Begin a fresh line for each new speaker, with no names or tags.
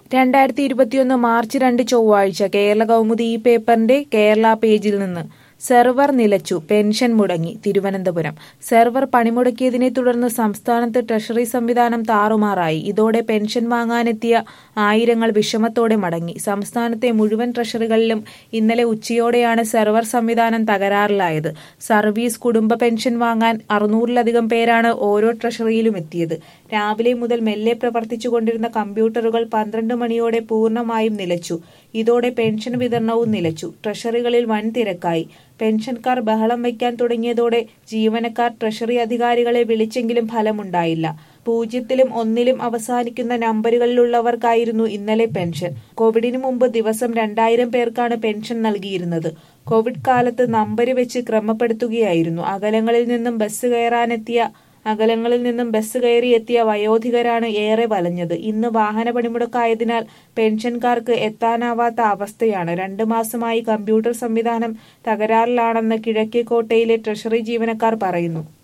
രണ്ടായിരത്തി ഇരുപത്തിയൊന്ന് മാർച്ച് രണ്ട് ചൊവ്വാഴ്ച കേരള കൗമുദി ഈ പേപ്പറിന്റെ കേരള പേജിൽ നിന്ന് സെർവർ നിലച്ചു പെൻഷൻ മുടങ്ങി തിരുവനന്തപുരം സെർവർ പണിമുടക്കിയതിനെ തുടർന്ന് സംസ്ഥാനത്ത് ട്രഷറി സംവിധാനം താറുമാറായി ഇതോടെ പെൻഷൻ വാങ്ങാനെത്തിയ ആയിരങ്ങൾ വിഷമത്തോടെ മടങ്ങി സംസ്ഥാനത്തെ മുഴുവൻ ട്രഷറികളിലും ഇന്നലെ ഉച്ചയോടെയാണ് സെർവർ സംവിധാനം തകരാറിലായത് സർവീസ് കുടുംബ പെൻഷൻ വാങ്ങാൻ അറുന്നൂറിലധികം പേരാണ് ഓരോ ട്രഷറിയിലും എത്തിയത് രാവിലെ മുതൽ മെല്ലെ പ്രവർത്തിച്ചുകൊണ്ടിരുന്ന കമ്പ്യൂട്ടറുകൾ പന്ത്രണ്ട് മണിയോടെ പൂർണ്ണമായും നിലച്ചു ഇതോടെ പെൻഷൻ വിതരണവും നിലച്ചു ട്രഷറികളിൽ വൻ തിരക്കായി പെൻഷൻകാർ ബഹളം വയ്ക്കാൻ തുടങ്ങിയതോടെ ജീവനക്കാർ ട്രഷറി അധികാരികളെ വിളിച്ചെങ്കിലും ഫലമുണ്ടായില്ല പൂജ്യത്തിലും ഒന്നിലും അവസാനിക്കുന്ന നമ്പറുകളിലുള്ളവർക്കായിരുന്നു ഇന്നലെ പെൻഷൻ കോവിഡിന് മുമ്പ് ദിവസം രണ്ടായിരം പേർക്കാണ് പെൻഷൻ നൽകിയിരുന്നത് കോവിഡ് കാലത്ത് നമ്പര് വെച്ച് ക്രമപ്പെടുത്തുകയായിരുന്നു അകലങ്ങളിൽ നിന്നും ബസ് കയറാനെത്തിയ അകലങ്ങളിൽ നിന്നും ബസ് കയറി എത്തിയ വയോധികരാണ് ഏറെ വലഞ്ഞത് ഇന്ന് വാഹന പണിമുടക്കായതിനാൽ പെൻഷൻകാർക്ക് എത്താനാവാത്ത അവസ്ഥയാണ് രണ്ടു മാസമായി കമ്പ്യൂട്ടർ സംവിധാനം തകരാറിലാണെന്ന് കിഴക്കേക്കോട്ടയിലെ ട്രഷറി ജീവനക്കാർ പറയുന്നു